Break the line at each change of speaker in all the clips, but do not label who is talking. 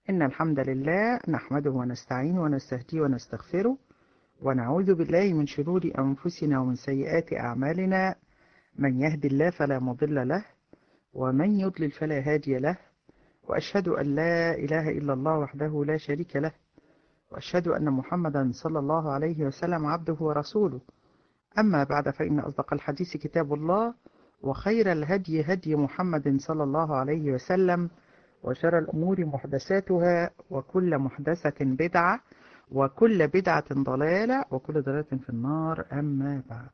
إن الحمد لله نحمده ونستعينه ونستهديه ونستغفره ونعوذ بالله من شرور أنفسنا ومن سيئات أعمالنا من يهدي الله فلا مضل له ومن يضلل فلا هادي له وأشهد أن لا إله إلا الله وحده لا شريك له وأشهد أن محمدا صلى الله عليه وسلم عبده ورسوله أما بعد فإن أصدق الحديث كتاب الله وخير الهدي هدي محمد صلى الله عليه وسلم وشر الأمور محدثاتها وكل محدثة بدعة وكل بدعة ضلالة وكل ضلالة في النار أما بعد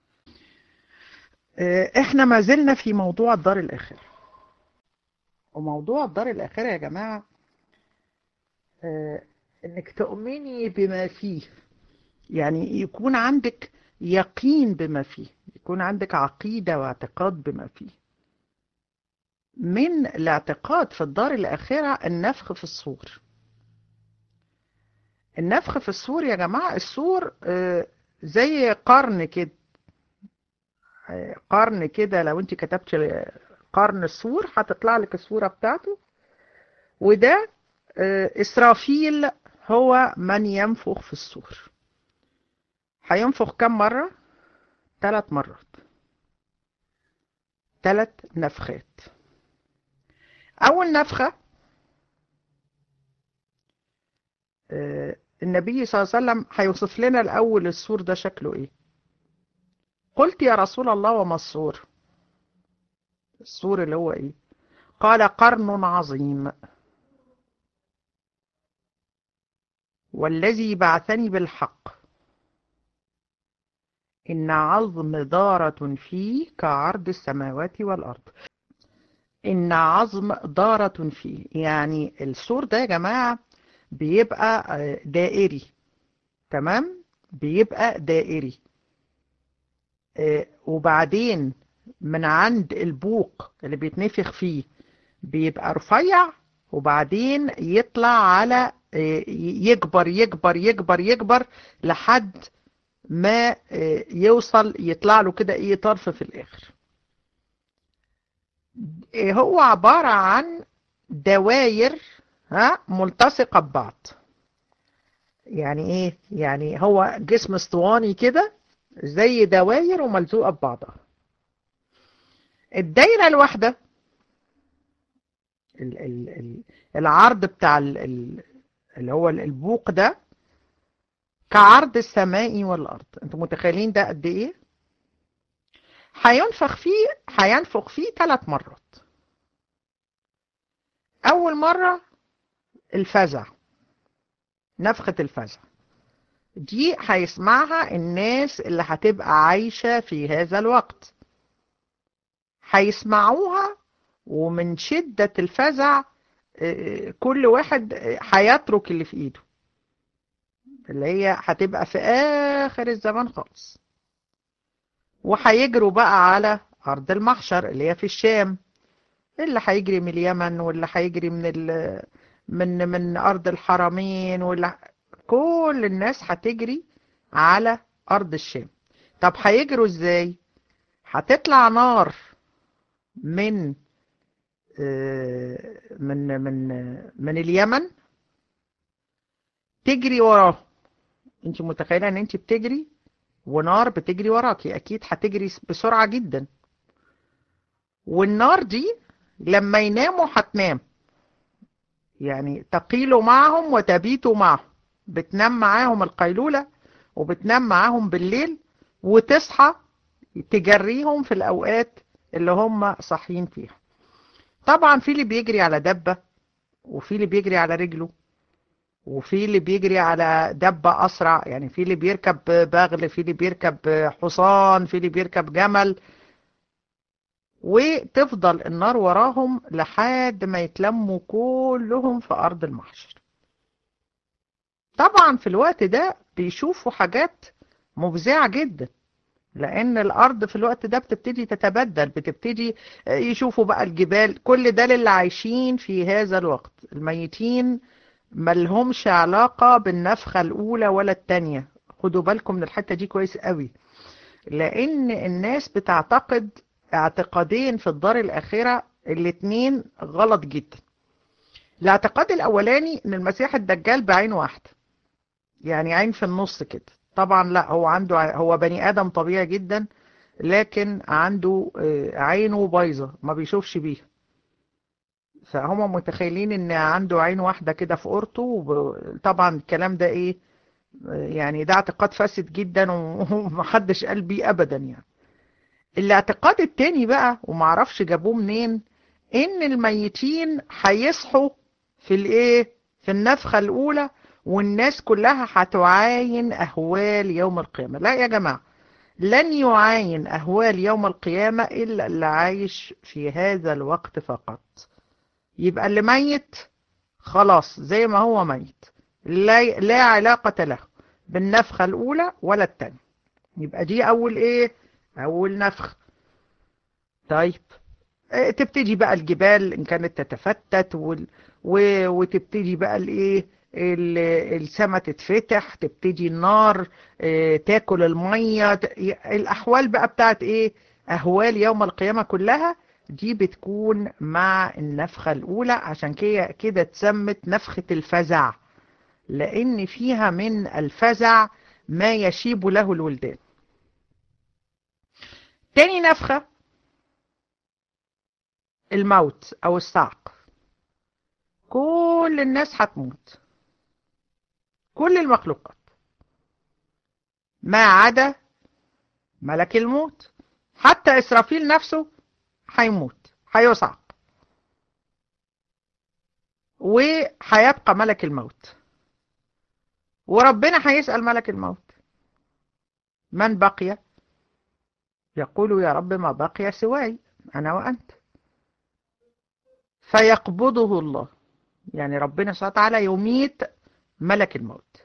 احنا ما زلنا في موضوع الدار الآخرة وموضوع الدار الآخرة يا جماعة اه انك تؤمني بما فيه يعني يكون عندك يقين بما فيه يكون عندك عقيدة واعتقاد بما فيه من الاعتقاد في الدار الآخرة النفخ في الصور النفخ في الصور يا جماعة الصور زي قرن كده قرن كده لو انت كتبت قرن الصور هتطلع لك الصورة بتاعته وده إسرافيل هو من ينفخ في الصور هينفخ كم مرة؟ ثلاث مرات ثلاث نفخات أول نفخة النبي صلى الله عليه وسلم هيوصف لنا الأول السور ده شكله إيه قلت يا رسول الله وما السور السور اللي هو إيه قال قرن عظيم والذي بعثني بالحق إن عظم دارة فيه كعرض السماوات والأرض إن عظم دارة فيه يعني السور ده يا جماعة بيبقى دائري تمام بيبقى دائري وبعدين من عند البوق اللي بيتنفخ فيه بيبقى رفيع وبعدين يطلع على يكبر يكبر يكبر يكبر لحد ما يوصل يطلع له كده ايه طرف في الاخر هو عبارة عن دواير ها ملتصقة ببعض يعني ايه يعني هو جسم اسطواني كده زي دواير وملزوقة ببعضها الدايرة الواحدة العرض بتاع اللي هو البوق ده كعرض السماء والأرض انتوا متخيلين ده قد ايه هينفخ فيه هينفخ فيه ثلاث مرات أول مرة الفزع نفخة الفزع دي هيسمعها الناس اللي هتبقى عايشة في هذا الوقت هيسمعوها ومن شدة الفزع كل واحد هيترك اللي في ايده اللي هي هتبقى في آخر الزمان خالص وهيجروا بقى على أرض المحشر اللي هي في الشام اللي هيجري من اليمن واللي هيجري من ال... من من أرض الحرمين واللي كل الناس هتجري على أرض الشام طب هيجروا ازاي هتطلع نار من من من من اليمن تجري وراه انت متخيله ان انت بتجري ونار بتجري وراكي اكيد هتجري بسرعه جدا والنار دي لما يناموا هتنام يعني تقيل معهم وتبيت معهم بتنام معاهم القيلولة وبتنام معاهم بالليل وتصحى تجريهم في الأوقات اللي هم صاحيين فيها طبعا في اللي بيجري على دبة وفي اللي بيجري على رجله وفي اللي بيجري على دبة أسرع يعني في اللي بيركب بغل في اللي بيركب حصان في اللي بيركب جمل وتفضل النار وراهم لحد ما يتلموا كلهم في أرض المحشر طبعا في الوقت ده بيشوفوا حاجات مفزعة جدا لأن الأرض في الوقت ده بتبتدي تتبدل بتبتدي يشوفوا بقى الجبال كل ده للي عايشين في هذا الوقت الميتين ملهمش علاقة بالنفخة الأولى ولا التانية خدوا بالكم من الحتة دي كويس قوي لأن الناس بتعتقد اعتقادين في الدار الآخرة الاتنين غلط جدا الاعتقاد الأولاني إن المسيح الدجال بعين واحدة يعني عين في النص كده طبعا لا هو عنده هو بني آدم طبيعي جدا لكن عنده عينه بايظة ما بيشوفش بيها فهم متخيلين ان عنده عين واحدة كده في قرطه طبعا الكلام ده ايه يعني ده اعتقاد فاسد جدا ومحدش قال بيه ابدا يعني الاعتقاد التاني بقى ومعرفش جابوه منين ان الميتين هيصحوا في الايه في النفخة الاولى والناس كلها هتعاين اهوال يوم القيامة لا يا جماعة لن يعاين اهوال يوم القيامة الا اللي عايش في هذا الوقت فقط يبقى اللي ميت خلاص زي ما هو ميت لا, لا علاقة له بالنفخة الأولى ولا الثانية يبقى دي أول إيه أول نفخ طيب تبتدي بقى الجبال إن كانت تتفتت وال... و... وتبتدي بقى الإيه السماء تتفتح تبتدي النار تاكل المية الأحوال بقى بتاعت إيه أهوال يوم القيامة كلها دي بتكون مع النفخة الأولى عشان كده كده اتسمت نفخة الفزع لأن فيها من الفزع ما يشيب له الولدان تاني نفخة الموت أو الصعق كل الناس هتموت كل المخلوقات ما عدا ملك الموت حتى إسرافيل نفسه هيموت هيصعق وهيبقى ملك الموت وربنا هيسأل ملك الموت من بقي يقول يا رب ما بقي سواي أنا وأنت فيقبضه الله يعني ربنا سبحانه وتعالى يميت ملك الموت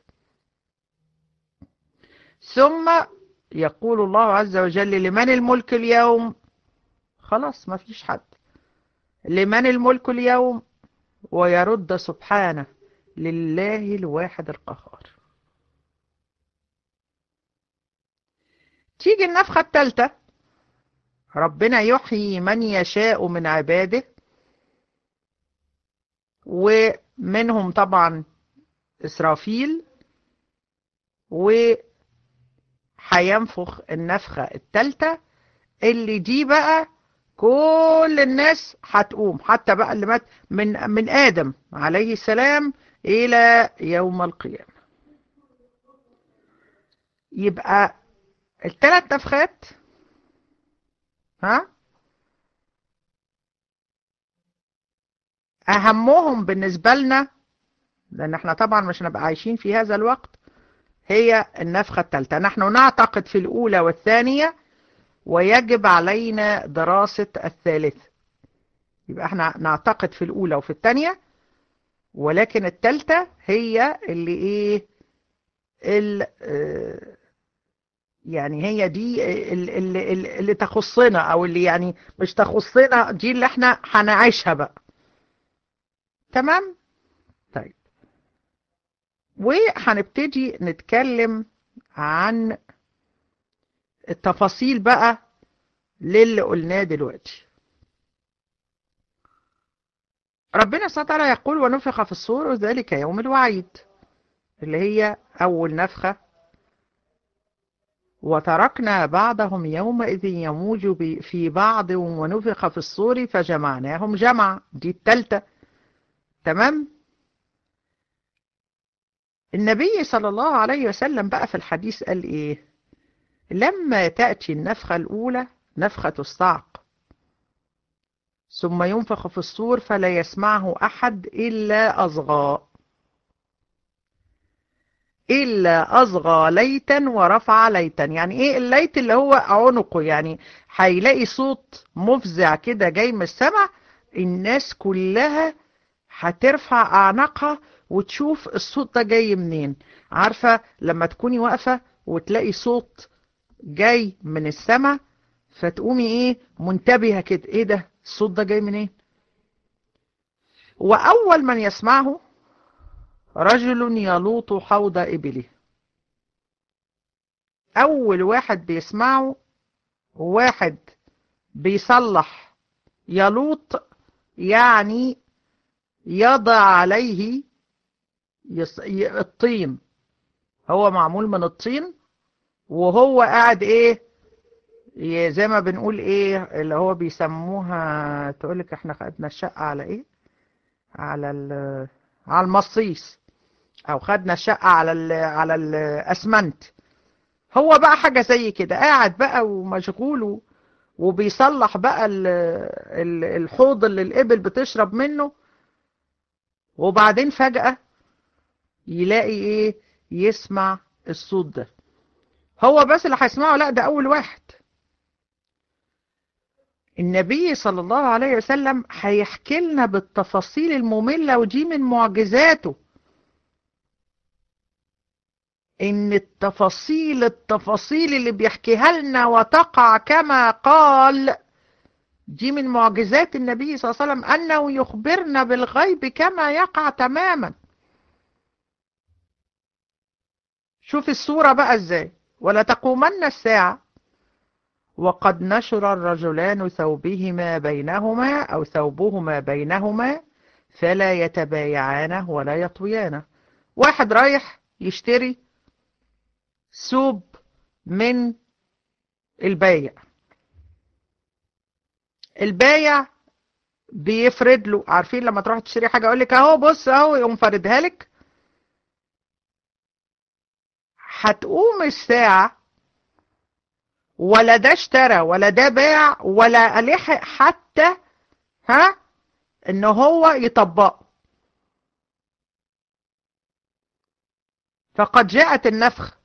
ثم يقول الله عز وجل لمن الملك اليوم خلاص ما فيش حد لمن الملك اليوم ويرد سبحانه لله الواحد القهار تيجي النفخة الثالثة ربنا يحيي من يشاء من عباده ومنهم طبعا إسرافيل وحينفخ النفخة الثالثة اللي دي بقى كل الناس هتقوم حتى بقى اللي مات من من آدم عليه السلام إلى يوم القيامة يبقى الثلاث نفخات ها أهمهم بالنسبة لنا لأن احنا طبعا مش هنبقى عايشين في هذا الوقت هي النفخة الثالثة نحن نعتقد في الأولى والثانية ويجب علينا دراسة الثالثة يبقى احنا نعتقد في الأولى وفي الثانية ولكن الثالثة هي اللي ايه ال يعني هي دي اللي, اللي, اللي تخصنا او اللي يعني مش تخصنا دي اللي احنا هنعيشها بقى تمام طيب وهنبتدي نتكلم عن التفاصيل بقى للي قلناه دلوقتي ربنا سبحانه وتعالى يقول ونفخ في الصور وذلك يوم الوعيد اللي هي أول نفخة وتركنا بعضهم يومئذ يموج في بعض ونفخ في الصور فجمعناهم جمع دي التالتة تمام النبي صلى الله عليه وسلم بقى في الحديث قال ايه لما تأتي النفخة الأولى نفخة الصعق ثم ينفخ في الصور فلا يسمعه أحد إلا أصغى إلا أصغى ليتا ورفع ليتا يعني إيه الليت اللي هو عنقه يعني هيلاقي صوت مفزع كده جاي من السماء الناس كلها هترفع أعناقها وتشوف الصوت ده جاي منين عارفة لما تكوني واقفة وتلاقي صوت جاي من السماء فتقومي ايه منتبهة كده ايه ده الصوت ده جاي منين وأول من يسمعه رجل يلوط حوض إبله أول واحد بيسمعه واحد بيصلح يلوط يعني يضع عليه يص... ي- الطين هو معمول من الطين وهو قاعد ايه ي- زي ما بنقول ايه اللي هو بيسموها تقولك احنا خدنا الشقة على ايه على ال... على المصيص او خدنا الشقة على ال... على الاسمنت هو بقى حاجة زي كده قاعد بقى ومشغول و- وبيصلح بقى ال- ال- الحوض اللي الإبل بتشرب منه وبعدين فجأة يلاقي ايه يسمع الصوت ده هو بس اللي هيسمعه لا ده أول واحد النبي صلى الله عليه وسلم هيحكي لنا بالتفاصيل المملة ودي من معجزاته ان التفاصيل التفاصيل اللي بيحكيها لنا وتقع كما قال دي من معجزات النبي صلى الله عليه وسلم انه يخبرنا بالغيب كما يقع تماما شوف الصورة بقى ازاي ولا تقومن الساعة وقد نشر الرجلان ثوبهما بينهما او ثوبهما بينهما فلا يتبايعانه ولا يطويانه واحد رايح يشتري ثوب من البايع البايع بيفرد له عارفين لما تروح تشتري حاجه يقول لك اهو بص اهو يقوم فاردها لك هتقوم الساعه ولا ده اشترى ولا ده باع ولا لحق حتى ها ان هو يطبقه فقد جاءت النفخ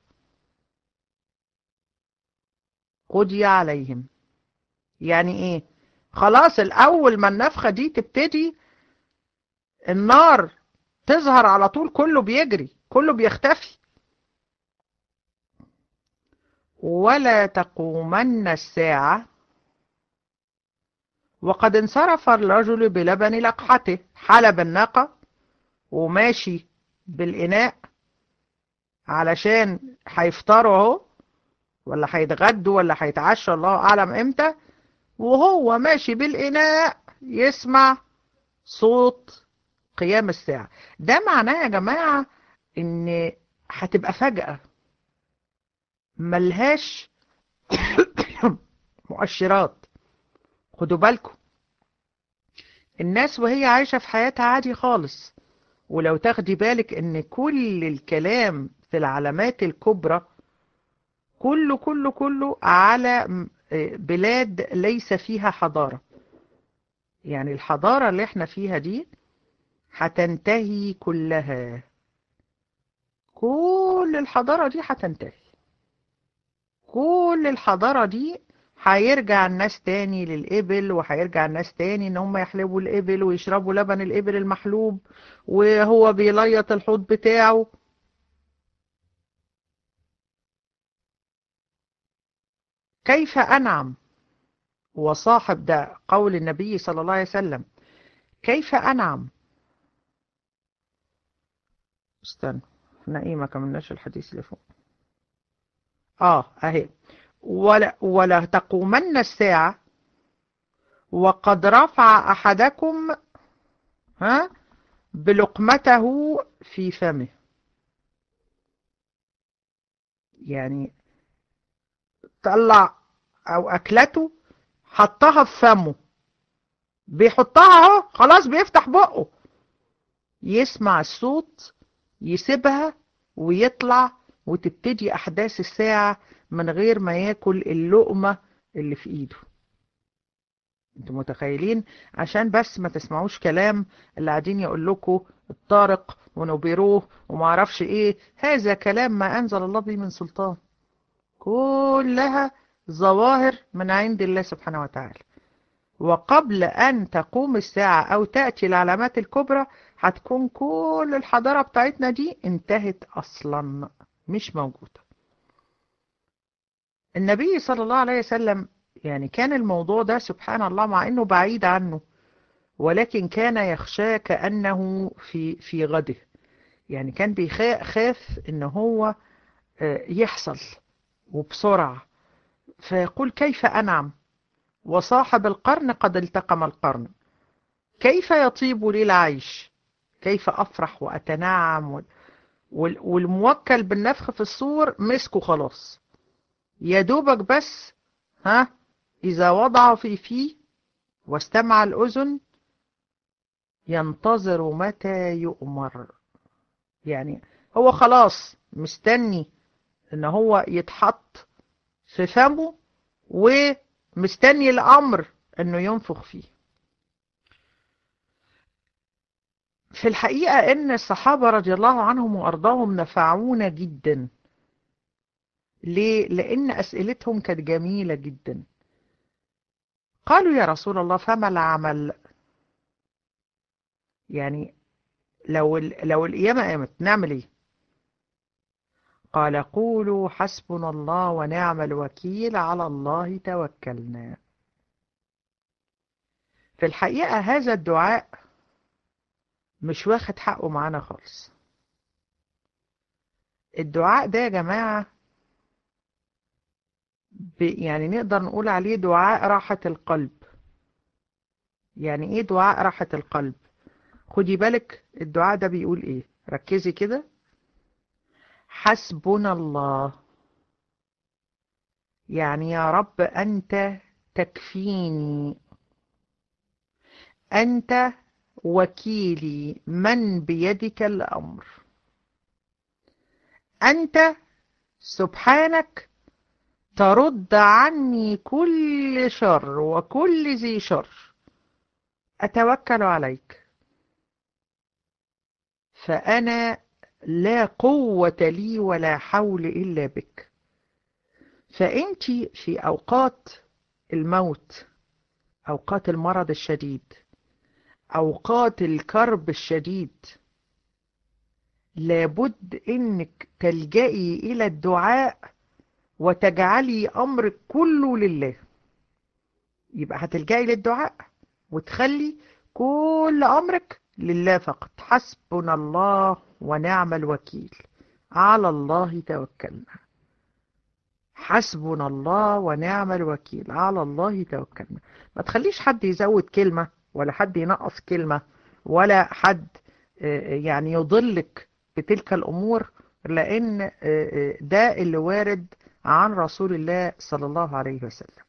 قضي عليهم يعني ايه خلاص الاول ما النفخة دي تبتدي النار تظهر على طول كله بيجري كله بيختفي ولا تقومن الساعة وقد انصرف الرجل بلبن لقحته حلب الناقة وماشي بالإناء علشان هيفطروا اهو ولا هيتغدوا ولا هيتعشوا الله اعلم امتى وهو ماشي بالاناء يسمع صوت قيام الساعة ده معناه يا جماعة ان هتبقى فجأة ملهاش مؤشرات خدوا بالكم الناس وهي عايشة في حياتها عادي خالص ولو تاخدي بالك ان كل الكلام في العلامات الكبرى كله كله كله على بلاد ليس فيها حضارة يعني الحضارة اللي احنا فيها دي هتنتهي كلها كل الحضارة دي هتنتهي كل الحضارة دي هيرجع الناس تاني للإبل وهيرجع الناس تاني ان هم يحلبوا الإبل ويشربوا لبن الإبل المحلوب وهو بيليط الحوض بتاعه كيف أنعم وصاحب ده قول النبي صلى الله عليه وسلم كيف أنعم استنى احنا ايه ما كملناش الحديث اللي فوق اه اهي ولا, ولا تقومن الساعة وقد رفع أحدكم ها بلقمته في فمه يعني طلع او اكلته حطها في فمه بيحطها اهو خلاص بيفتح بقه يسمع الصوت يسيبها ويطلع وتبتدي احداث الساعة من غير ما ياكل اللقمة اللي في ايده انتوا متخيلين عشان بس ما تسمعوش كلام اللي قاعدين يقول لكم الطارق ونوبيروه وما اعرفش ايه هذا كلام ما انزل الله به من سلطان كلها ظواهر من عند الله سبحانه وتعالى وقبل أن تقوم الساعة أو تأتي العلامات الكبرى هتكون كل الحضارة بتاعتنا دي انتهت أصلا مش موجودة النبي صلى الله عليه وسلم يعني كان الموضوع ده سبحان الله مع أنه بعيد عنه ولكن كان يخشى كأنه في في غده يعني كان بيخاف ان هو يحصل وبسرعة فيقول كيف أنعم وصاحب القرن قد التقم القرن كيف يطيب لي العيش كيف أفرح وأتنعم والموكل بالنفخ في الصور مسكه خلاص يا دوبك بس ها إذا وضع في فيه واستمع الأذن ينتظر متى يؤمر يعني هو خلاص مستني ان هو يتحط في فمه ومستني الأمر انه ينفخ فيه في الحقيقة ان الصحابة رضي الله عنهم وارضاهم نفعونا جدا ليه؟ لان اسئلتهم كانت جميلة جدا قالوا يا رسول الله فما العمل يعني لو لو القيامة قامت نعمل ايه قال قولوا حسبنا الله ونعم الوكيل على الله توكلنا في الحقيقة هذا الدعاء مش واخد حقه معانا خالص الدعاء ده يا جماعة يعني نقدر نقول عليه دعاء راحة القلب يعني ايه دعاء راحة القلب خدي بالك الدعاء ده بيقول ايه ركزي كده حسبنا الله يعني يا رب أنت تكفيني أنت وكيلي من بيدك الأمر أنت سبحانك ترد عني كل شر وكل ذي شر أتوكل عليك فأنا لا قوة لي ولا حول إلا بك فأنت في أوقات الموت أوقات المرض الشديد أوقات الكرب الشديد لابد إنك تلجئي إلى الدعاء وتجعلي أمرك كله لله يبقى هتلجئي للدعاء وتخلي كل أمرك لله فقط حسبنا الله ونعم الوكيل على الله توكلنا حسبنا الله ونعم الوكيل على الله توكلنا ما تخليش حد يزود كلمة ولا حد ينقص كلمة ولا حد يعني يضلك بتلك الأمور لأن ده اللي وارد عن رسول الله صلى الله عليه وسلم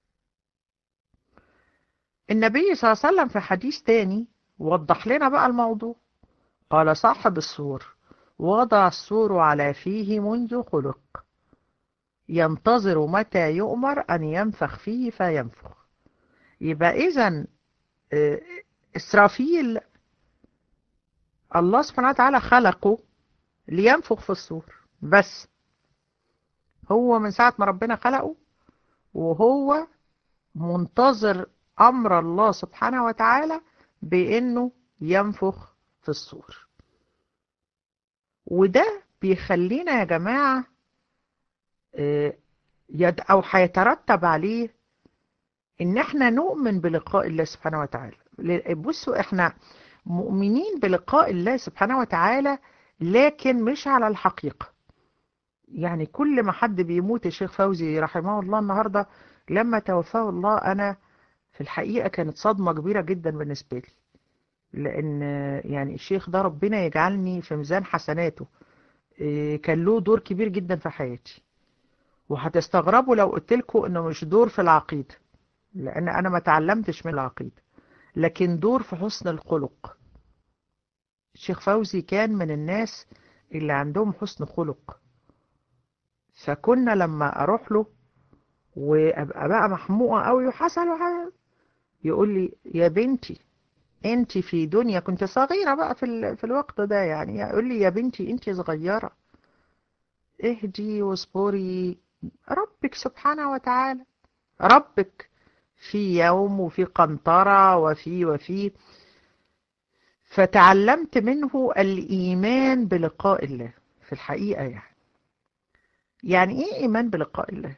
النبي صلى الله عليه وسلم في حديث تاني وضح لنا بقى الموضوع قال صاحب السور وضع السور على فيه منذ خلق ينتظر متى يؤمر أن ينفخ فيه فينفخ يبقى إذا إسرافيل الله سبحانه وتعالى خلقه لينفخ في الصور بس هو من ساعة ما ربنا خلقه وهو منتظر أمر الله سبحانه وتعالى بأنه ينفخ في الصور وده بيخلينا يا جماعة أو هيترتب عليه إن احنا نؤمن بلقاء الله سبحانه وتعالى بصوا احنا مؤمنين بلقاء الله سبحانه وتعالى لكن مش على الحقيقة يعني كل ما حد بيموت الشيخ فوزي رحمه الله النهاردة لما توفاه الله أنا في الحقيقة كانت صدمة كبيرة جدا بالنسبة لي لأن يعني الشيخ ده ربنا يجعلني في ميزان حسناته كان له دور كبير جدا في حياتي وهتستغربوا لو قلت لكم انه مش دور في العقيدة لأن أنا ما تعلمتش من العقيدة لكن دور في حسن الخلق الشيخ فوزي كان من الناس اللي عندهم حسن خلق فكنا لما أروح له وأبقى بقى محموقة أوي وحصل وحصل يقول لي يا بنتي انت في دنيا كنت صغيرة بقى في, ال... في الوقت ده يعني يقول لي يا بنتي انت صغيرة اهدي واصبري ربك سبحانه وتعالى ربك في يوم وفي قنطرة وفي وفي فتعلمت منه الإيمان بلقاء الله في الحقيقة يعني يعني ايه إيمان بلقاء الله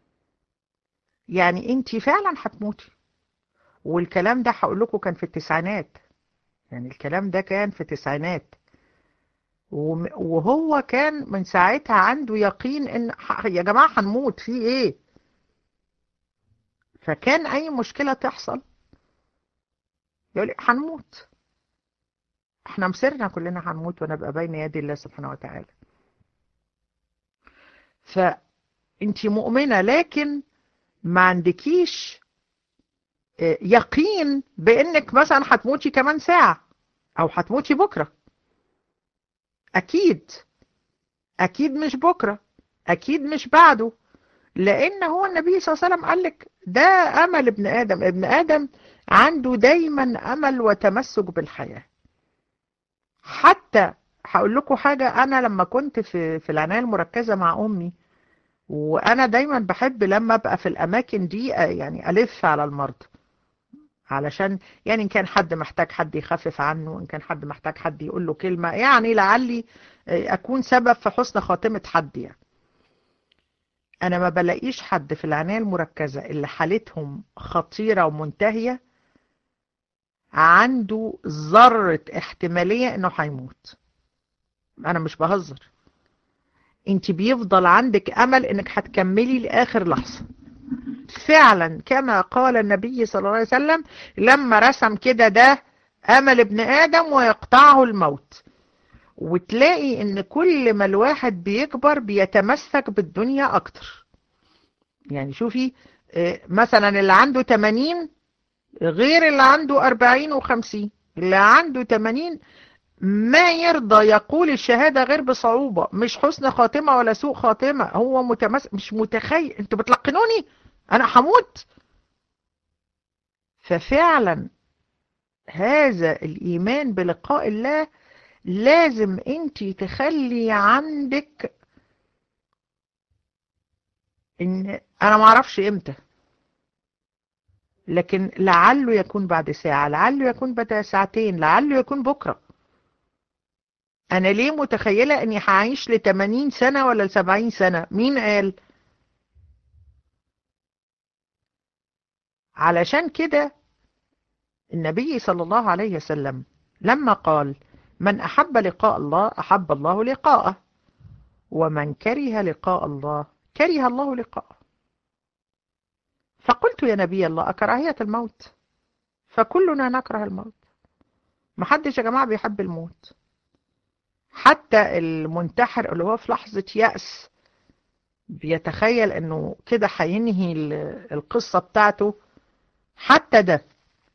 يعني انت فعلا هتموتي والكلام ده هقول لكم كان في التسعينات يعني الكلام ده كان في التسعينات وهو كان من ساعتها عنده يقين ان يا جماعة هنموت في ايه فكان اي مشكلة تحصل يقول لي هنموت احنا مصيرنا كلنا هنموت ونبقى بين يدي الله سبحانه وتعالى فانت مؤمنة لكن ما عندكيش يقين بانك مثلا هتموتي كمان ساعة او هتموتي بكرة اكيد اكيد مش بكرة اكيد مش بعده لان هو النبي صلى الله عليه وسلم قال لك ده امل ابن ادم ابن ادم عنده دايما امل وتمسك بالحياة حتى هقول لكم حاجة انا لما كنت في في العناية المركزة مع امي وانا دايما بحب لما ابقى في الاماكن دي يعني الف على المرضى علشان يعني ان كان حد محتاج حد يخفف عنه ان كان حد محتاج حد يقول له كلمة يعني لعلي اكون سبب في حسن خاتمة حد يعني انا ما بلاقيش حد في العناية المركزة اللي حالتهم خطيرة ومنتهية عنده ذرة احتمالية انه هيموت انا مش بهزر انت بيفضل عندك امل انك هتكملي لاخر لحظة فعلا كما قال النبي صلى الله عليه وسلم لما رسم كده ده امل ابن ادم ويقطعه الموت وتلاقي ان كل ما الواحد بيكبر بيتمسك بالدنيا اكتر يعني شوفي مثلا اللي عنده 80 غير اللي عنده 40 و50 اللي عنده 80 ما يرضى يقول الشهادة غير بصعوبة مش حسن خاتمة ولا سوء خاتمة هو متمسك مش متخيل انتوا بتلقنوني انا هموت ففعلا هذا الايمان بلقاء الله لازم انت تخلي عندك ان انا ما اعرفش امتى لكن لعله يكون بعد ساعة لعله يكون بعد ساعتين لعله يكون بكرة انا ليه متخيلة اني هعيش ل 80 سنة ولا ل 70 سنة مين قال علشان كده النبي صلى الله عليه وسلم لما قال من أحب لقاء الله أحب الله لقاءه ومن كره لقاء الله كره الله لقاءه فقلت يا نبي الله أكراهية الموت فكلنا نكره الموت محدش يا جماعة بيحب الموت حتى المنتحر اللي هو في لحظة يأس بيتخيل انه كده هينهي القصة بتاعته حتى ده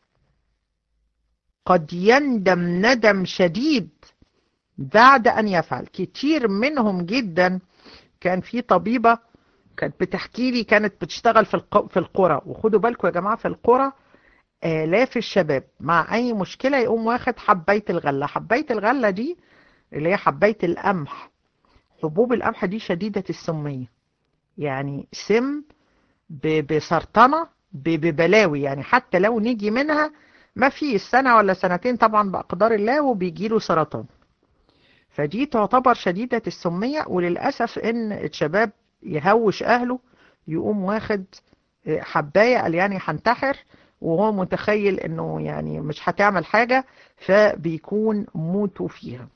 قد يندم ندم شديد بعد أن يفعل كتير منهم جدا كان في طبيبة كانت بتحكي لي كانت بتشتغل في في القرى وخدوا بالكم يا جماعة في القرى آلاف الشباب مع أي مشكلة يقوم واخد حباية الغلة حباية الغلة دي اللي هي حباية القمح حبوب القمح دي شديدة السمية يعني سم بسرطنة ببلاوي يعني حتى لو نيجي منها ما في سنة ولا سنتين طبعا بأقدار الله وبيجي له سرطان فدي تعتبر شديدة السمية وللأسف إن الشباب يهوش أهله يقوم واخد حباية قال يعني هنتحر وهو متخيل إنه يعني مش هتعمل حاجة فبيكون موته فيها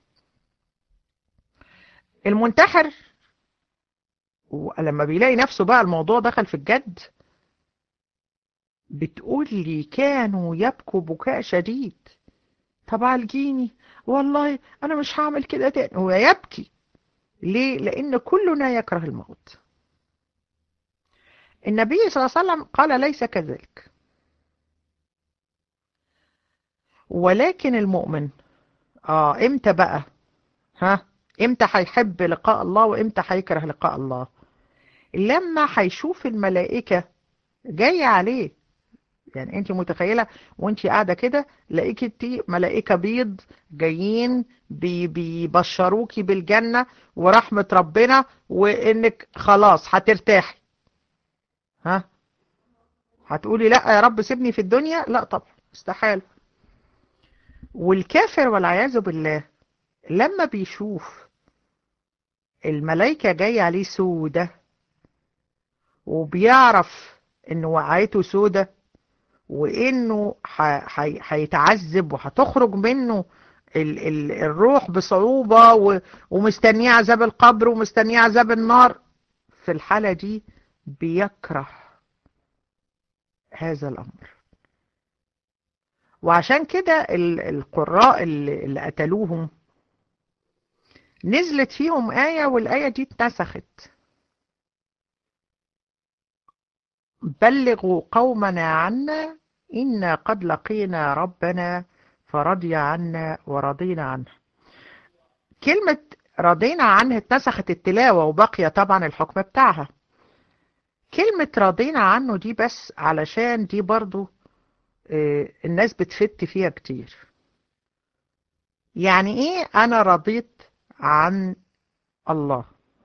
المنتحر ولما بيلاقي نفسه بقى الموضوع دخل في الجد بتقول لي كانوا يبكوا بكاء شديد طب عالجيني والله انا مش هعمل كده تاني هو يبكي ليه لان كلنا يكره الموت النبي صلى الله عليه وسلم قال ليس كذلك ولكن المؤمن اه امتى بقى ها امتى هيحب لقاء الله وامتى هيكره لقاء الله لما هيشوف الملائكة جاية عليه يعني انت متخيلة وانت قاعدة كده لقيتي ملائكة بيض جايين بي بيبشروكي بالجنة ورحمة ربنا وانك خلاص هترتاحي ها هتقولي لا يا رب سيبني في الدنيا لا طبعا استحال والكافر والعياذ بالله لما بيشوف الملائكة جاية عليه سودة وبيعرف ان وقعته سودة وانه هيتعذب وهتخرج منه ال ال الروح بصعوبة ومستنيه عذاب القبر ومستنيه عذاب النار في الحالة دي بيكره هذا الأمر وعشان كده القراء اللي, اللي قتلوهم نزلت فيهم آية والآية دي اتنسخت بلغوا قومنا عنا إنا قد لقينا ربنا فرضي عنا ورضينا عنه كلمة رضينا عنه اتنسخت التلاوة وبقي طبعا الحكم بتاعها كلمة رضينا عنه دي بس علشان دي برضو الناس بتفت فيها كتير يعني ايه انا رضيت عن الله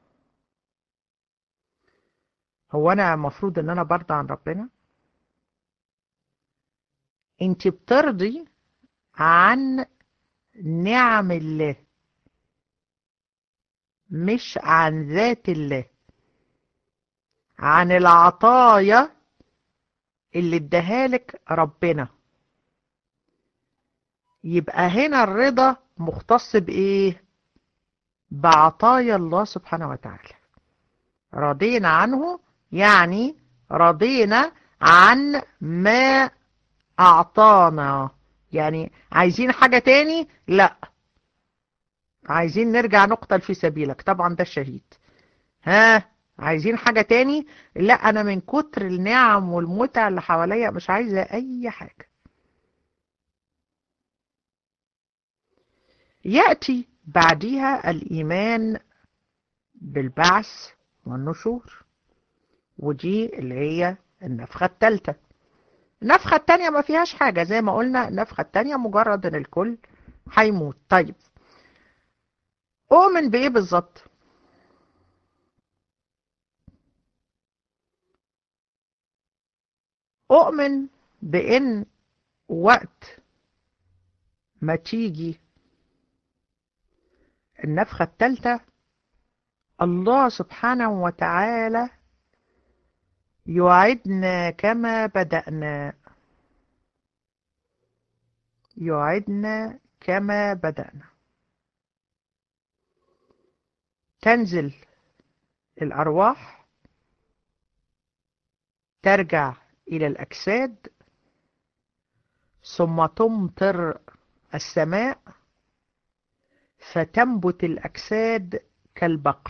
هو انا مفروض ان انا برضى عن ربنا انت بترضي عن نعم الله مش عن ذات الله عن العطايا اللي اداهالك ربنا يبقى هنا الرضا مختص بايه بعطايا الله سبحانه وتعالى رضينا عنه يعني رضينا عن ما اعطانا يعني عايزين حاجة تاني لا عايزين نرجع نقتل في سبيلك طبعا ده الشهيد ها عايزين حاجة تاني لا انا من كتر النعم والمتع اللي حواليا مش عايزة اي حاجة يأتي بعدها الايمان بالبعث والنشور ودي اللي هي النفخة الثالثة النفخة التانية ما فيهاش حاجة زي ما قلنا النفخة التانية مجرد ان الكل هيموت طيب اؤمن بايه بالظبط اؤمن بان وقت ما تيجي النفخة الثالثة الله سبحانه وتعالى يعدنا كما بدأنا يعدنا كما بدأنا تنزل الأرواح ترجع إلى الأجساد ثم تمطر السماء فتنبت الأجساد كالبقل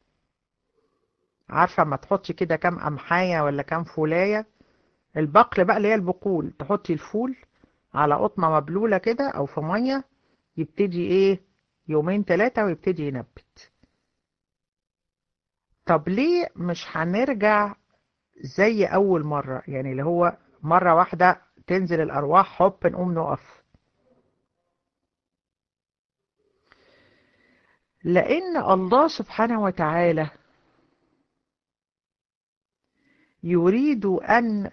عارفة ما تحطي كده كام قمحاية ولا كام فولاية البقل بقى اللي هي البقول تحطي الفول على قطمة مبلولة كده أو في مية يبتدي إيه يومين ثلاثة ويبتدي ينبت طب ليه مش هنرجع زي أول مرة يعني اللي هو مرة واحدة تنزل الأرواح هوب نقوم نقف لأن الله سبحانه وتعالى يريد أن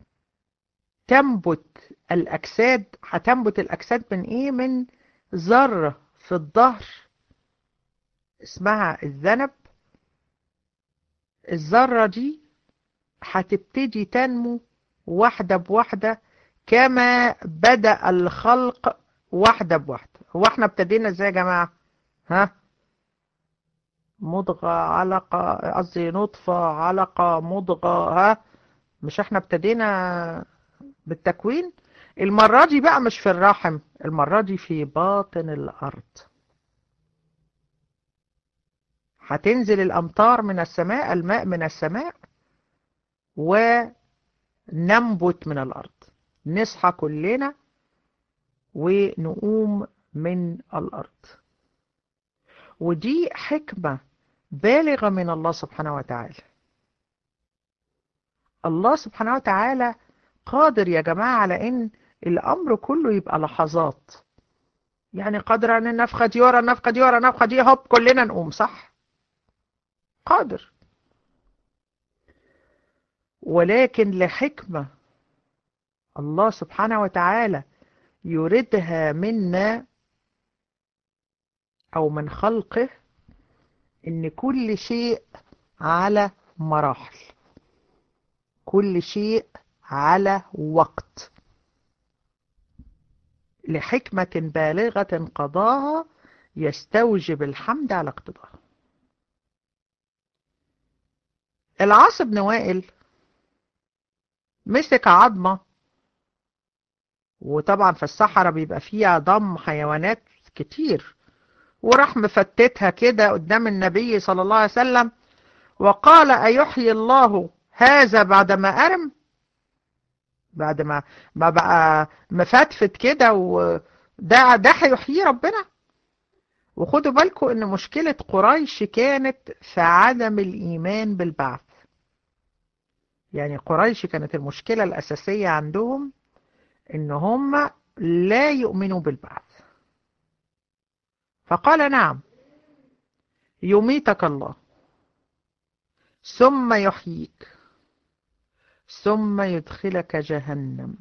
تنبت الأجساد هتنبت الأجساد من إيه؟ من ذرة في الظهر اسمها الذنب الذرة دي هتبتدي تنمو واحدة بواحدة كما بدأ الخلق واحدة بواحدة هو احنا ابتدينا ازاي يا جماعة ها مضغة علقة قصدي نطفة علقة مضغة ها مش احنا ابتدينا بالتكوين المرة دي بقى مش في الرحم المرة دي في باطن الأرض هتنزل الأمطار من السماء الماء من السماء وننبت من الأرض نصحى كلنا ونقوم من الأرض ودي حكمة بالغة من الله سبحانه وتعالى الله سبحانه وتعالى قادر يا جماعة على ان الامر كله يبقى لحظات يعني قادر ان النفخة دي ورا النفخة دي ورا النفخة دي هوب كلنا نقوم صح قادر ولكن لحكمة الله سبحانه وتعالى يريدها منا او من خلقه ان كل شيء على مراحل كل شيء على وقت لحكمة بالغة قضاها يستوجب الحمد على اقتضاها العاص بن وائل مسك عظمة وطبعا في الصحراء بيبقى فيها ضم حيوانات كتير وراح مفتتها كده قدام النبي صلى الله عليه وسلم وقال أيحيي الله هذا بعدما أرم بعد ما ما بقى مفتفت كده وده ده هيحييه ربنا وخدوا بالكم ان مشكلة قريش كانت في عدم الايمان بالبعث يعني قريش كانت المشكلة الاساسية عندهم ان هم لا يؤمنوا بالبعث فقال نعم يميتك الله ثم يحييك ثم يدخلك جهنم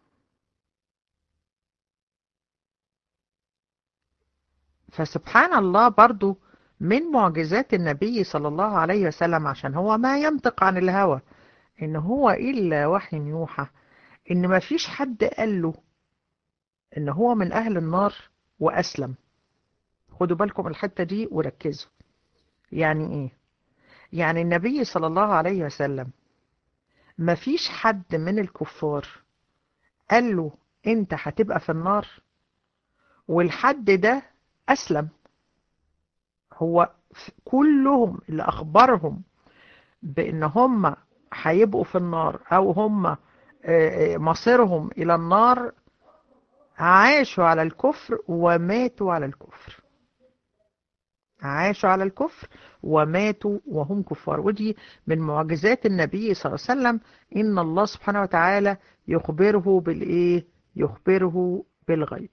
فسبحان الله برضو من معجزات النبي صلى الله عليه وسلم عشان هو ما ينطق عن الهوى إن هو إلا وحي يوحى إن ما فيش حد قال له إن هو من أهل النار وأسلم خدوا بالكم الحتة دي وركزوا يعني إيه يعني النبي صلى الله عليه وسلم ما فيش حد من الكفار قال له انت هتبقى في النار والحد ده أسلم هو كلهم اللي أخبرهم بأن هم هيبقوا في النار أو هم مصيرهم إلى النار عاشوا على الكفر وماتوا على الكفر عاشوا على الكفر وماتوا وهم كفار ودي من معجزات النبي صلى الله عليه وسلم إن الله سبحانه وتعالى يخبره بالإيه يخبره بالغيب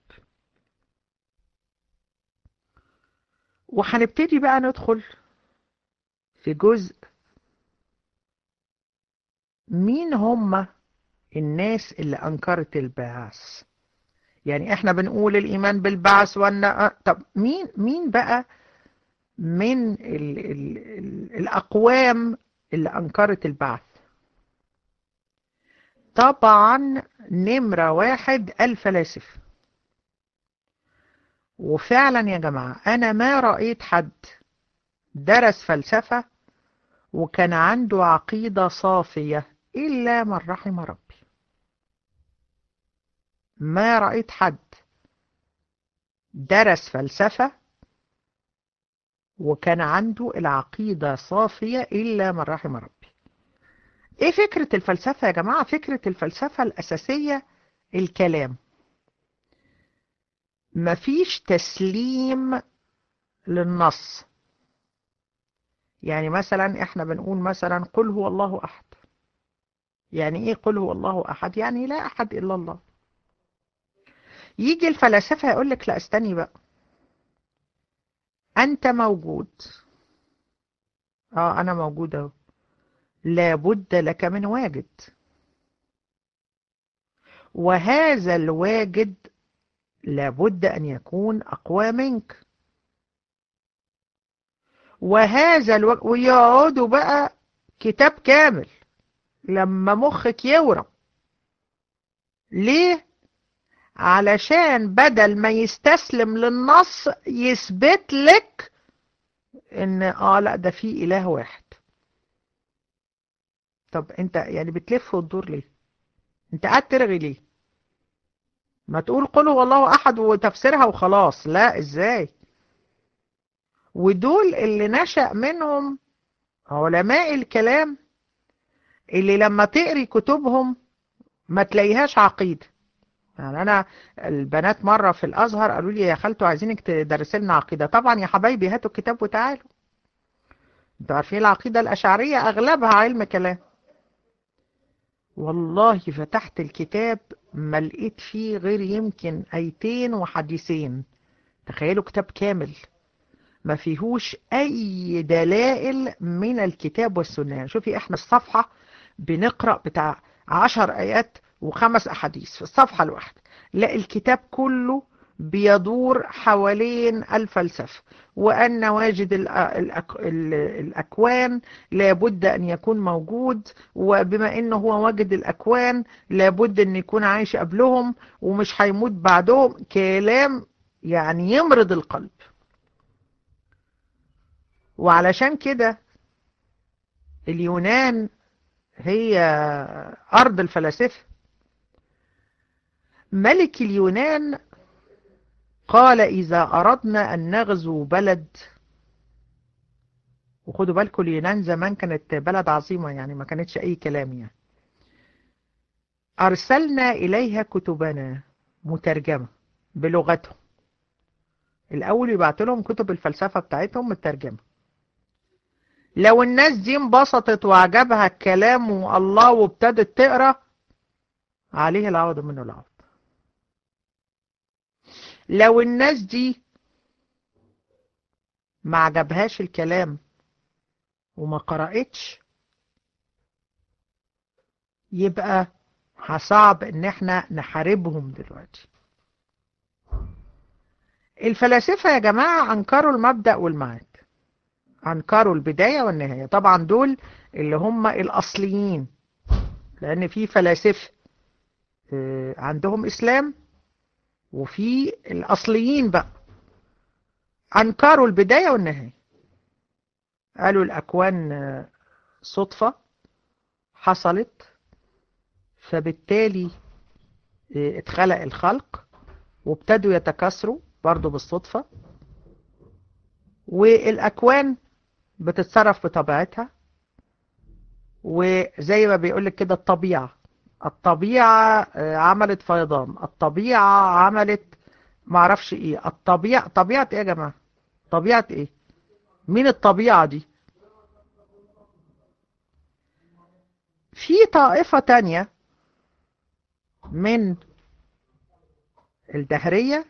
وهنبتدي بقى ندخل في جزء مين هم الناس اللي أنكرت البعث يعني احنا بنقول الإيمان بالبعث وأن طب مين مين بقى من ال ال ال الأقوام اللي أنكرت البعث طبعا نمرة واحد الفلاسفة وفعلا يا جماعة أنا ما رأيت حد درس فلسفة وكان عنده عقيدة صافية إلا من رحم ربي ما رأيت حد درس فلسفة وكان عنده العقيدة صافية إلا من رحم ربي إيه فكرة الفلسفة يا جماعة؟ فكرة الفلسفة الأساسية الكلام مفيش تسليم للنص يعني مثلا احنا بنقول مثلا قل هو الله أحد يعني ايه قل هو الله أحد يعني لا أحد إلا الله يجي الفلاسفة يقول لك لا استني بقى أنت موجود اه أنا موجود اهو لابد لك من واجد وهذا الواجد لابد أن يكون أقوى منك وهذا الواجد ويقعدوا بقى كتاب كامل لما مخك يورم ليه؟ علشان بدل ما يستسلم للنص يثبت لك ان اه لا ده في اله واحد طب انت يعني بتلف وتدور ليه انت قاعد ترغي ليه ما تقول قل هو الله احد وتفسيرها وخلاص لا ازاي ودول اللي نشأ منهم علماء الكلام اللي لما تقري كتبهم ما تلاقيهاش عقيده يعني انا البنات مره في الازهر قالوا لي يا خالته عايزينك تدرسي لنا عقيده طبعا يا حبايبي هاتوا الكتاب وتعالوا انتوا عارفين العقيده الاشعريه اغلبها علم كلام والله فتحت الكتاب ما لقيت فيه غير يمكن ايتين وحديثين تخيلوا كتاب كامل ما فيهوش اي دلائل من الكتاب والسنه شوفي احنا الصفحه بنقرا بتاع عشر ايات وخمس أحاديث في الصفحة الواحدة لا الكتاب كله بيدور حوالين الفلسفة وأن واجد الأك... الأكوان لابد أن يكون موجود وبما أنه هو واجد الأكوان لابد أن يكون عايش قبلهم ومش هيموت بعدهم كلام يعني يمرض القلب وعلشان كده اليونان هي أرض الفلاسفة ملك اليونان قال إذا أردنا أن نغزو بلد وخدوا بالكم اليونان زمان كانت بلد عظيمة يعني ما كانتش أي كلام يعني أرسلنا إليها كتبنا مترجمة بلغتهم الأول يبعت لهم كتب الفلسفة بتاعتهم مترجمة لو الناس دي انبسطت وعجبها الكلام والله وابتدت تقرأ عليه العوض منه العوض لو الناس دي ما عجبهاش الكلام وما قرأتش يبقى هصعب ان احنا نحاربهم دلوقتي الفلاسفة يا جماعة انكروا المبدأ والمعاد انكروا البداية والنهاية طبعا دول اللي هم الاصليين لان في فلاسفة عندهم اسلام وفي الاصليين بقى انكروا البداية والنهاية قالوا الاكوان صدفة حصلت فبالتالي اتخلق الخلق وابتدوا يتكاثروا برضو بالصدفة والأكوان بتتصرف بطبيعتها وزي ما بيقولك كده الطبيعة الطبيعة عملت فيضان الطبيعة عملت معرفش ايه الطبيعة طبيعة ايه يا جماعة طبيعة ايه مين الطبيعة دي في طائفة تانية من الدهرية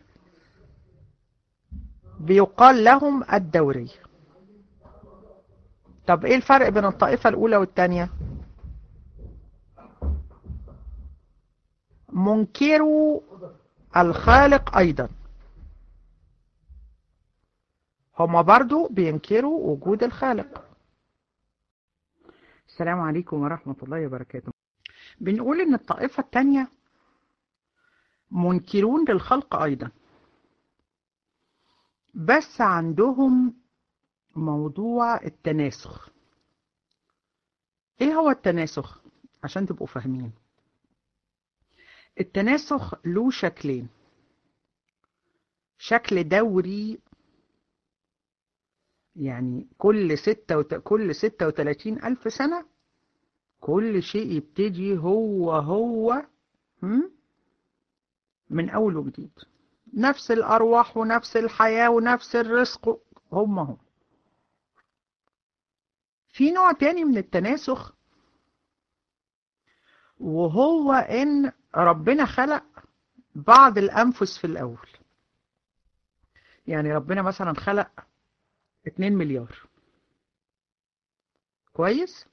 بيقال لهم الدورية طب ايه الفرق بين الطائفة الاولى والتانية منكروا الخالق ايضا هما برضو بينكروا وجود الخالق السلام عليكم ورحمة الله وبركاته بنقول ان الطائفة التانية منكرون للخلق ايضا بس عندهم موضوع التناسخ ايه هو التناسخ عشان تبقوا فاهمين التناسخ له شكلين شكل دوري يعني كل ستة وت... كل ستة وتلاتين ألف سنة كل شيء يبتدي هو هو من أول وجديد نفس الأرواح ونفس الحياة ونفس الرزق هم هم في نوع تاني من التناسخ وهو إن ربنا خلق بعض الأنفس في الأول يعني ربنا مثلا خلق 2 مليار كويس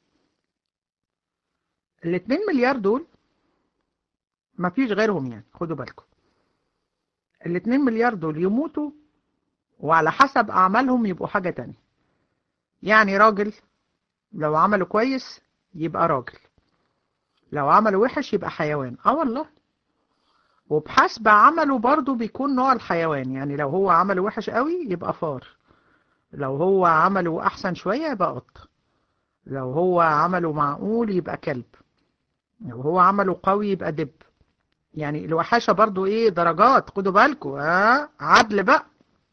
ال 2 مليار دول ما فيش غيرهم يعني خدوا بالكم ال 2 مليار دول يموتوا وعلى حسب أعمالهم يبقوا حاجة تانية يعني راجل لو عمله كويس يبقى راجل لو عمله وحش يبقى حيوان اه والله وبحسب عمله برضو بيكون نوع الحيوان يعني لو هو عمله وحش قوي يبقى فار لو هو عمله أحسن شوية يبقى قط لو هو عمله معقول يبقى كلب لو هو عمله قوي يبقى دب يعني الوحاشة برضو ايه درجات خدوا بالكم ها عدل بقى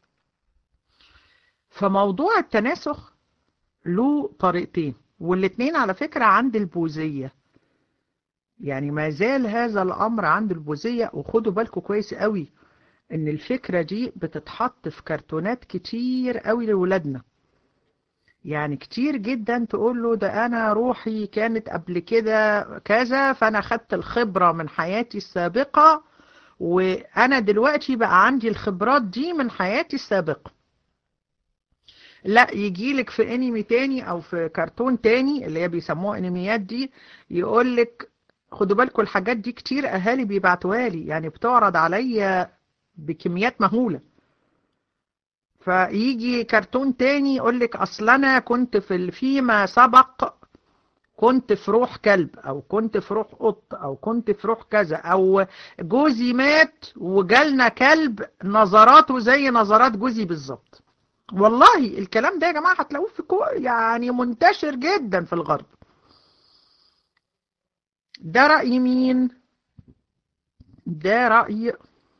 فموضوع التناسخ له طريقتين والاتنين على فكرة عند البوذية يعني ما زال هذا الأمر عند البوذية وخدوا بالكم كويس قوي ان الفكرة دي بتتحط في كرتونات كتير قوي لولادنا يعني كتير جدا تقول له ده انا روحي كانت قبل كده كذا فانا خدت الخبرة من حياتي السابقة وانا دلوقتي بقى عندي الخبرات دي من حياتي السابقة لا يجيلك في انمي تاني او في كرتون تاني اللي هي بيسموها انميات دي يقولك خدوا بالكم الحاجات دي كتير اهالي بيبعتوها لي يعني بتعرض عليا بكميات مهولة فيجي كرتون تاني يقولك اصل انا كنت في فيما سبق كنت في روح كلب او كنت في روح قط او كنت في روح كذا او جوزي مات وجالنا كلب نظراته زي نظرات جوزي بالظبط والله الكلام ده يا جماعة هتلاقوه في كو يعني منتشر جدا في الغرب ده رأي مين ده رأي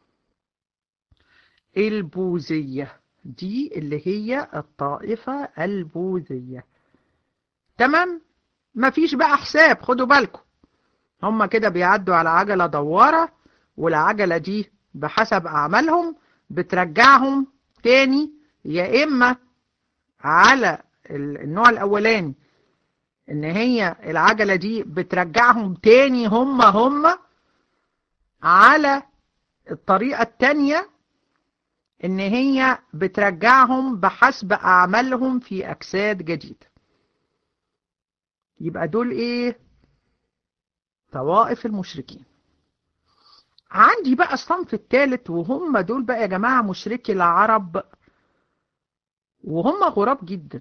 البوذية دي اللي هي الطائفة البوذية تمام مفيش بقى حساب خدوا بالكم هما كده بيعدوا على عجلة دوارة والعجلة دي بحسب أعمالهم بترجعهم تاني يا إما على النوع الأولاني إن هي العجلة دي بترجعهم تاني هم هم على الطريقة التانية إن هي بترجعهم بحسب أعمالهم في أجساد جديدة يبقى دول إيه طوائف المشركين عندي بقى الصنف الثالث وهم دول بقى يا جماعة مشركي العرب وهم غراب جدا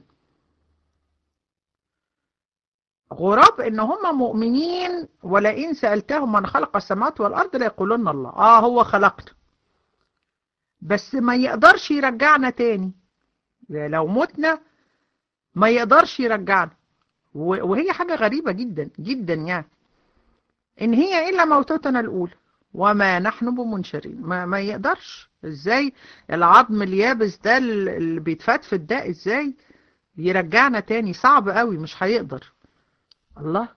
غراب ان هم مؤمنين ولئن سألتهم من خلق السماوات والأرض ليقولون الله اه هو خلقنا بس ما يقدرش يرجعنا تاني لو متنا ما يقدرش يرجعنا وهي حاجة غريبة جدا جدا يعني إن هي إلا موتتنا الأولى وما نحن بمنشرين ما, ما يقدرش إزاي العظم اليابس ده اللي بيتفتفت ده إزاي يرجعنا تاني صعب قوي مش هيقدر الله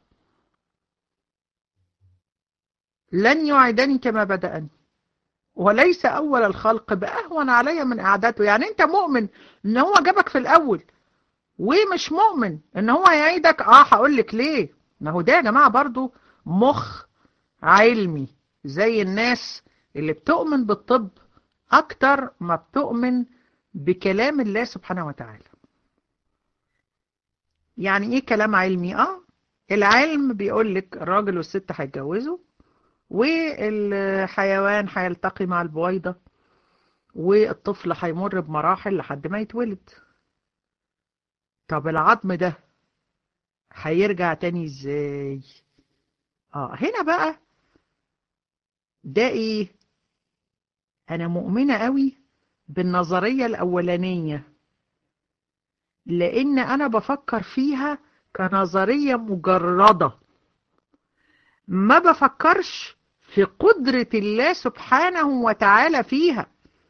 لن يعيدني كما بدأني وليس أول الخلق بأهون علي من إعادته يعني أنت مؤمن إن هو جابك في الأول ومش مؤمن إن هو يعيدك آه هقول لك ليه ما هو ده يا جماعة برضو مخ علمي زي الناس اللي بتؤمن بالطب أكتر ما بتؤمن بكلام الله سبحانه وتعالى يعني إيه كلام علمي؟ آه العلم بيقول لك الراجل والست هيتجوزوا والحيوان هيلتقي مع البويضة والطفل هيمر بمراحل لحد ما يتولد طب العظم ده هيرجع تاني ازاي اه هنا بقى ده ايه انا مؤمنة قوي بالنظرية الاولانية لان انا بفكر فيها كنظرية مجردة ما بفكرش في قدرة الله سبحانه وتعالى فيها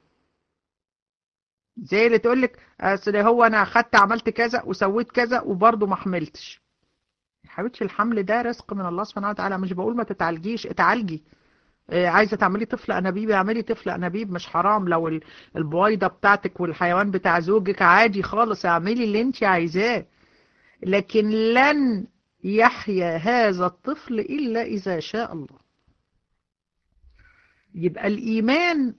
زي اللي تقولك اصل هو انا اخدت عملت كذا وسويت كذا وبرضه ما حملتش يا حبيبتي الحمل ده رزق من الله سبحانه وتعالى مش بقول ما تتعالجيش اتعالجي عايزه تعملي طفل انابيب اعملي طفل انابيب مش حرام لو البويضه بتاعتك والحيوان بتاع زوجك عادي خالص اعملي اللي انت عايزاه لكن لن يحيا هذا الطفل الا اذا شاء الله يبقى الايمان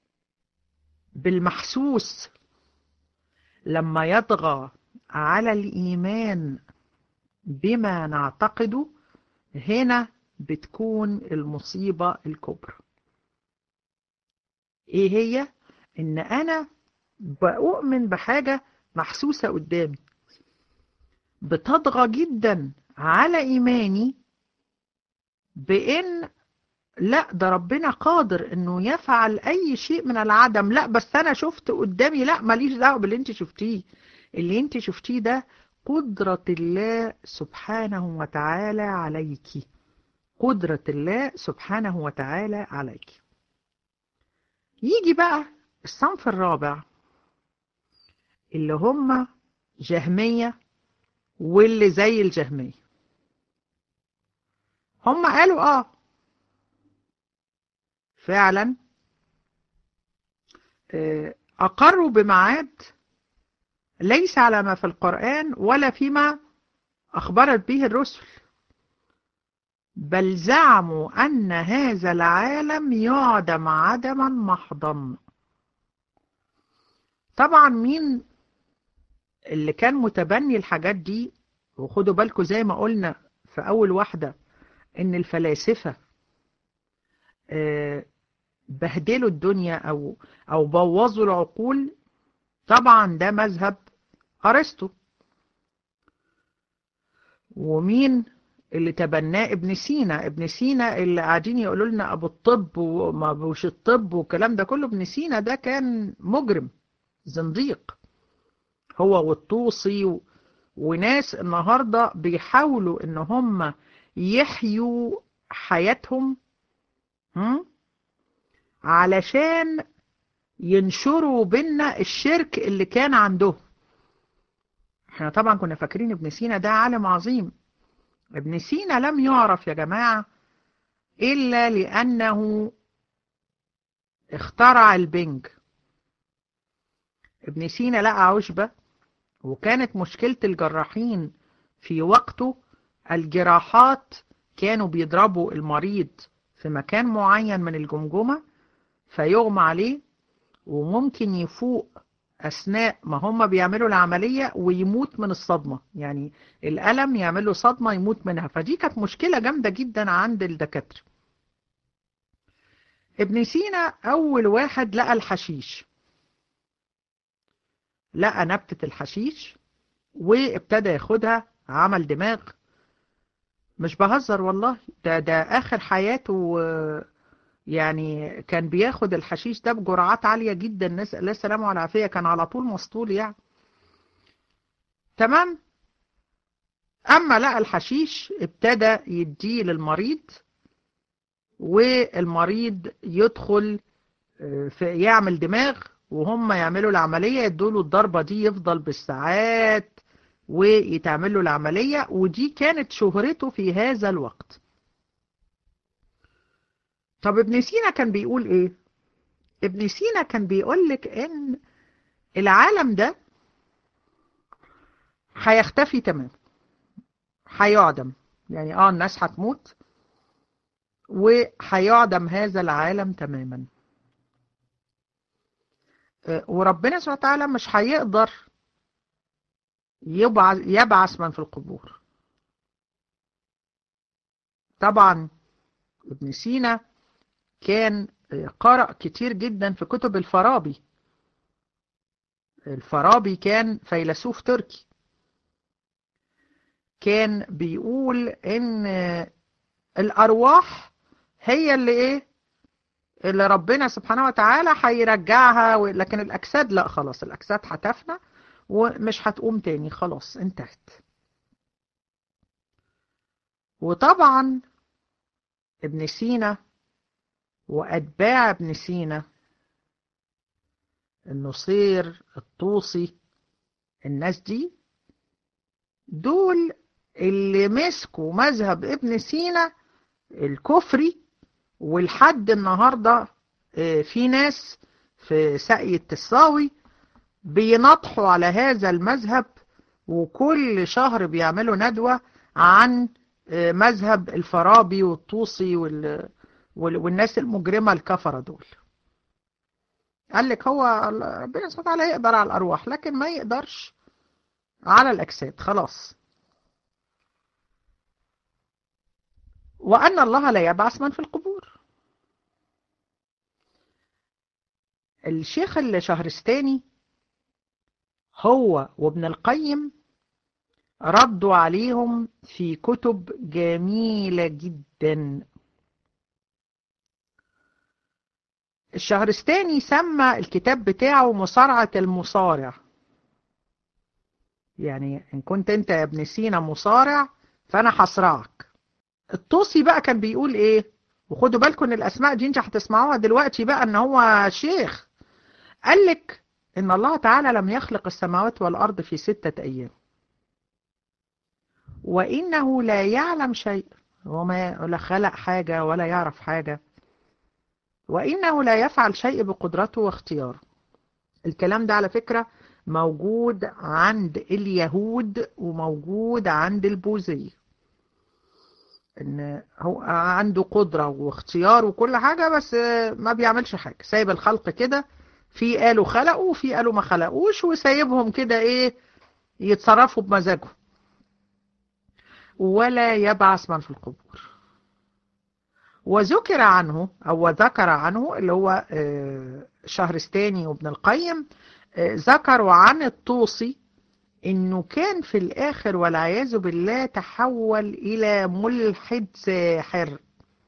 بالمحسوس لما يطغى على الايمان بما نعتقده هنا بتكون المصيبة الكبرى ايه هي ان انا بؤمن بحاجة محسوسة قدامي بتطغى جدا على ايماني بان لا ده ربنا قادر انه يفعل اي شيء من العدم لا بس انا شفت قدامي لا ماليش دعوه باللي انت شفتيه اللي انت شفتيه ده قدرة الله سبحانه وتعالى عليك قدرة الله سبحانه وتعالى عليك يجي بقى الصنف الرابع اللي هم جهمية واللي زي الجهمية هم قالوا اه فعلا أقروا بميعاد ليس على ما في القرآن ولا فيما أخبرت به الرسل بل زعموا أن هذا العالم يعدم عدما محضا طبعا مين اللي كان متبني الحاجات دي وخدوا بالكم زي ما قلنا في أول واحدة إن الفلاسفة بهدلوا الدنيا أو أو بوظوا العقول طبعا ده مذهب أرسطو ومين اللي تبناه ابن سينا ابن سينا اللي قاعدين يقولوا لنا ابو الطب وما ابوش الطب والكلام ده كله ابن سينا ده كان مجرم زنديق هو والطوسي و... وناس النهارده بيحاولوا ان هم يحيوا حياتهم هم؟ علشان ينشروا بينا الشرك اللي كان عندهم احنا طبعا كنا فاكرين ابن سينا ده عالم عظيم ابن سينا لم يعرف يا جماعة إلا لأنه اخترع البنج ابن سينا لقى عشبة وكانت مشكلة الجراحين في وقته الجراحات كانوا بيضربوا المريض في مكان معين من الجمجمة فيغمى عليه وممكن يفوق أثناء ما هم بيعملوا العملية ويموت من الصدمة يعني الألم يعمله صدمة يموت منها فدي كانت مشكلة جامدة جدا عند الدكاترة ابن سينا أول واحد لقى الحشيش لقى نبتة الحشيش وابتدى ياخدها عمل دماغ مش بهزر والله ده ده آخر حياته يعني كان بياخد الحشيش ده بجرعات عالية جدا نسأل الله السلامة والعافية كان على طول مسطول يعني تمام أما لقى الحشيش ابتدى يديه للمريض والمريض يدخل في يعمل دماغ وهم يعملوا العملية يدوله الضربة دي يفضل بالساعات ويتعمل له العملية ودي كانت شهرته في هذا الوقت طب ابن سينا كان بيقول ايه ابن سينا كان بيقول لك ان العالم ده هيختفي تمام هيعدم يعني اه الناس هتموت وهيعدم هذا العالم تماما وربنا سبحانه وتعالى مش هيقدر يبعث, يبعث من في القبور طبعا ابن سينا كان قرأ كتير جدا في كتب الفارابي الفارابي كان فيلسوف تركي كان بيقول ان الارواح هي اللي ايه اللي ربنا سبحانه وتعالى هيرجعها لكن الاجساد لا خلاص الاجساد هتفنى ومش هتقوم تاني خلاص انتهت وطبعا ابن سينا وأتباع ابن سينا النصير الطوسي الناس دي دول اللي مسكوا مذهب ابن سينا الكفري والحد النهاردة في ناس في سقي التساوي بينطحوا على هذا المذهب وكل شهر بيعملوا ندوة عن مذهب الفارابي والطوسي وال والناس المجرمة الكفرة دول قال لك هو ربنا سبحانه وتعالى يقدر على الأرواح لكن ما يقدرش على الأجساد خلاص وأن الله لا يبعث من في القبور الشيخ الشهرستاني هو وابن القيم ردوا عليهم في كتب جميلة جدا الشهرستاني سمى الكتاب بتاعه مصارعة المصارع يعني إن كنت أنت يا ابن سينا مصارع فأنا هصرعك الطوسي بقى كان بيقول إيه وخدوا بالكم إن الأسماء دي أنت هتسمعوها دلوقتي بقى إن هو شيخ قال لك إن الله تعالى لم يخلق السماوات والأرض في ستة أيام وإنه لا يعلم شيء وما لا خلق حاجة ولا يعرف حاجة وإنه لا يفعل شيء بقدرته واختياره الكلام ده على فكرة موجود عند اليهود وموجود عند البوذية ان هو عنده قدرة واختيار وكل حاجة بس ما بيعملش حاجة سايب الخلق كده في قالوا خلقوا وفي قالوا ما خلقوش وسايبهم كده ايه يتصرفوا بمزاجهم ولا يبعث من في القبور وذكر عنه أو ذكر عنه اللي هو شهرستاني وابن القيم ذكروا عن الطوسي انه كان في الاخر والعياذ بالله تحول الى ملحد ساحر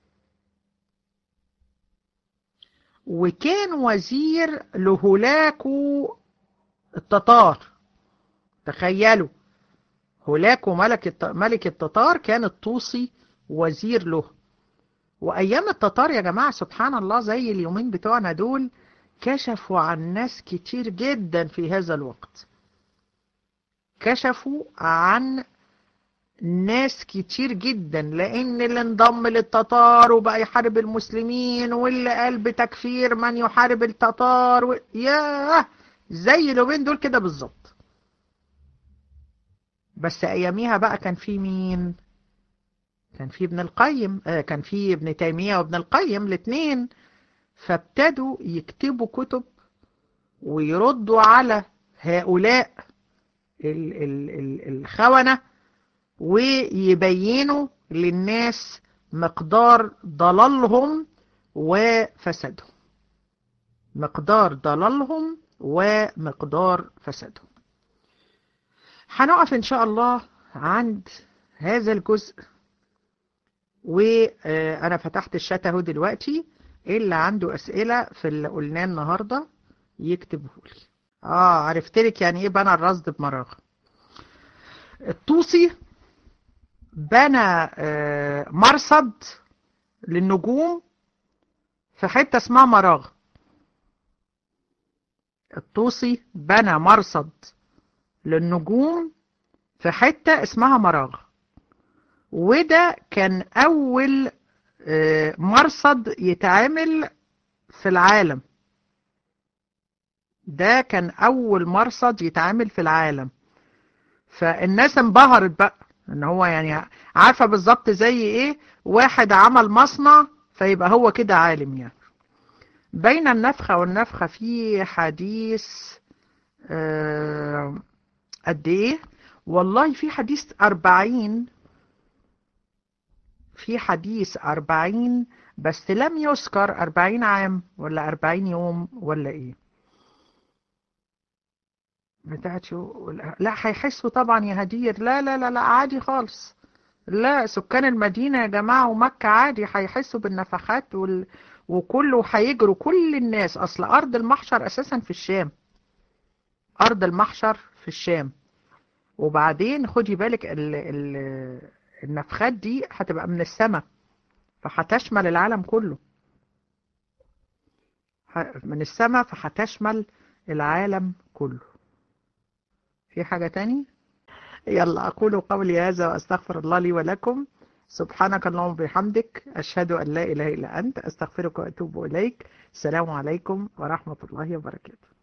وكان وزير لهلاكو التتار تخيلوا هلاكو ملك ملك التتار كان الطوسي وزير له وأيام التتار يا جماعة سبحان الله زي اليومين بتوعنا دول كشفوا عن ناس كتير جدا في هذا الوقت كشفوا عن ناس كتير جدا لان اللي انضم للتتار وبقى يحارب المسلمين واللي قال بتكفير من يحارب التتار و... ياه زي اليومين دول كده بالظبط بس اياميها بقى كان في مين كان في ابن القيم آه كان في ابن تيمية وابن القيم الاثنين فابتدوا يكتبوا كتب ويردوا على هؤلاء ال ال ال الخونة ويبينوا للناس مقدار ضلالهم وفسادهم مقدار ضلالهم ومقدار فسادهم هنقف ان شاء الله عند هذا الجزء وانا فتحت الشات اهو دلوقتي اللي عنده اسئله في اللي قلناه النهارده يكتبه لي اه عرفت لك يعني ايه بنى الرصد بمراغ الطوسي بنى آه مرصد للنجوم في حته اسمها مراغ الطوسي بنى مرصد للنجوم في حته اسمها مراغ وده كان اول آه مرصد يتعمل في العالم ده كان اول مرصد يتعمل في العالم فالناس انبهرت بقى ان هو يعني عارفه بالظبط زي ايه واحد عمل مصنع فيبقى هو كده عالم يعني بين النفخه والنفخه في حديث آه قد ايه والله في حديث أربعين في حديث أربعين بس لم يذكر أربعين عام ولا أربعين يوم ولا ايه بتاعت شو لا هيحسوا طبعا يا هدير لا لا لا لا عادي خالص لا سكان المدينة يا جماعة ومكة عادي هيحسوا بالنفخات وال... وكله هيجروا كل الناس أصل أرض المحشر أساسا في الشام أرض المحشر في الشام وبعدين خدي بالك ال... ال... النفخات دي هتبقى من السماء فهتشمل العالم كله من السماء فهتشمل العالم كله في حاجة تاني يلا أقول قولي هذا وأستغفر الله لي ولكم سبحانك اللهم وبحمدك أشهد أن لا إله إلا أنت أستغفرك وأتوب إليك السلام عليكم ورحمة الله وبركاته